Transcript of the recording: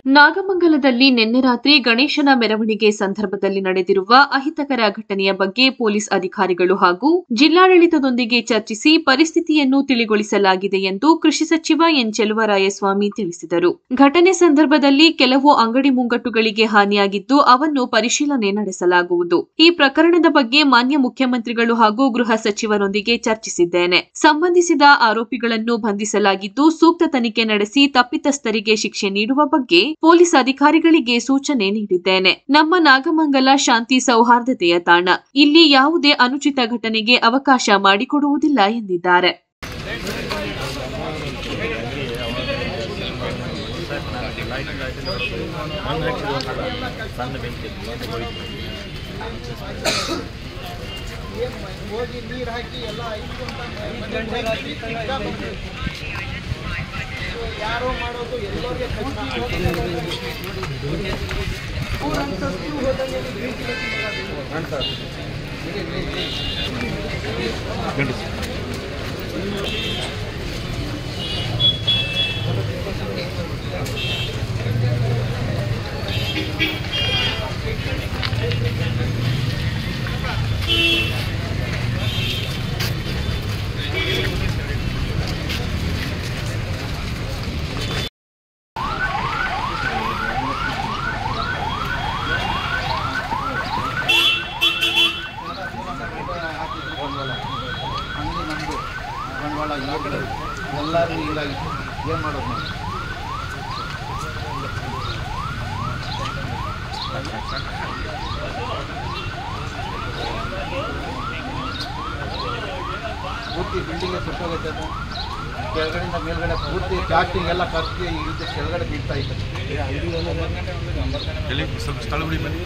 ನಾಗಮಂಗಲದಲ್ಲಿ ನಿನ್ನೆ ರಾತ್ರಿ ಗಣೇಶನ ಮೆರವಣಿಗೆ ಸಂದರ್ಭದಲ್ಲಿ ನಡೆದಿರುವ ಅಹಿತಕರ ಘಟನೆಯ ಬಗ್ಗೆ ಪೊಲೀಸ್ ಅಧಿಕಾರಿಗಳು ಹಾಗೂ ಜಿಲ್ಲಾಡಳಿತದೊಂದಿಗೆ ಚರ್ಚಿಸಿ ಪರಿಸ್ಥಿತಿಯನ್ನು ತಿಳಿಗೊಳಿಸಲಾಗಿದೆ ಎಂದು ಕೃಷಿ ಸಚಿವ ಎನ್ ಚೆಲುವರಾಯಸ್ವಾಮಿ ತಿಳಿಸಿದರು ಘಟನೆ ಸಂದರ್ಭದಲ್ಲಿ ಕೆಲವು ಅಂಗಡಿ ಮುಂಗಟ್ಟುಗಳಿಗೆ ಹಾನಿಯಾಗಿದ್ದು ಅವನ್ನು ಪರಿಶೀಲನೆ ನಡೆಸಲಾಗುವುದು ಈ ಪ್ರಕರಣದ ಬಗ್ಗೆ ಮಾನ್ಯ ಮುಖ್ಯಮಂತ್ರಿಗಳು ಹಾಗೂ ಗೃಹ ಸಚಿವರೊಂದಿಗೆ ಚರ್ಚಿಸಿದ್ದೇನೆ ಸಂಬಂಧಿಸಿದ ಆರೋಪಿಗಳನ್ನು ಬಂಧಿಸಲಾಗಿದ್ದು ಸೂಕ್ತ ತನಿಖೆ ನಡೆಸಿ ತಪ್ಪಿತಸ್ಥರಿಗೆ ಶಿಕ್ಷೆ ನೀಡುವ ಬಗ್ಗೆ ಪೊಲೀಸ್ ಅಧಿಕಾರಿಗಳಿಗೆ ಸೂಚನೆ ನೀಡಿದ್ದೇನೆ ನಮ್ಮ ನಾಗಮಂಗಲ ಶಾಂತಿ ಸೌಹಾರ್ದತೆಯ ತಾಣ ಇಲ್ಲಿ ಯಾವುದೇ ಅನುಚಿತ ಘಟನೆಗೆ ಅವಕಾಶ ಮಾಡಿಕೊಡುವುದಿಲ್ಲ ಎಂದಿದ್ದಾರೆ ಹೋಗಿ ನೀರು ಹಾಕಿ ಎಲ್ಲ ಐದು ಗಂಟೆ ಐದು ಗಂಟೆ ಯಾರೋ ಮಾಡೋದು ಎಲ್ಲರಿಗೆ ಊರಂತಸ್ತು ಹೋದಂಗೆ ಭೇಟಿ ಹಂಗೆ ನಮ್ಮದು ಬಂಡವಾಳ ಯುವಕರು ಎಲ್ಲರೂ ಹಿಂಗಾಗಿತ್ತು ಏನು ಮಾಡೋದು ನಾವು ಪೂರ್ತಿ ಬಿಲ್ಡಿಂಗ್ ಸುಟ್ಟೋಗೈತೆ ಅದು ಕೆಳಗಡೆಯಿಂದ ಮೇಲ್ಗಡೆ ಪೂರ್ತಿ ಪ್ಲಾಸ್ಟಿಂಗ್ ಎಲ್ಲ ಕರ್ಕಿ ಇದು ಕೆಳಗಡೆ ಬೀಳ್ತಾ ಇತ್ತು ಎಲ್ಲಿ ಸ್ವಲ್ಪ ಸ್ಥಳ ಬಿಡಿ ಬನ್ನಿ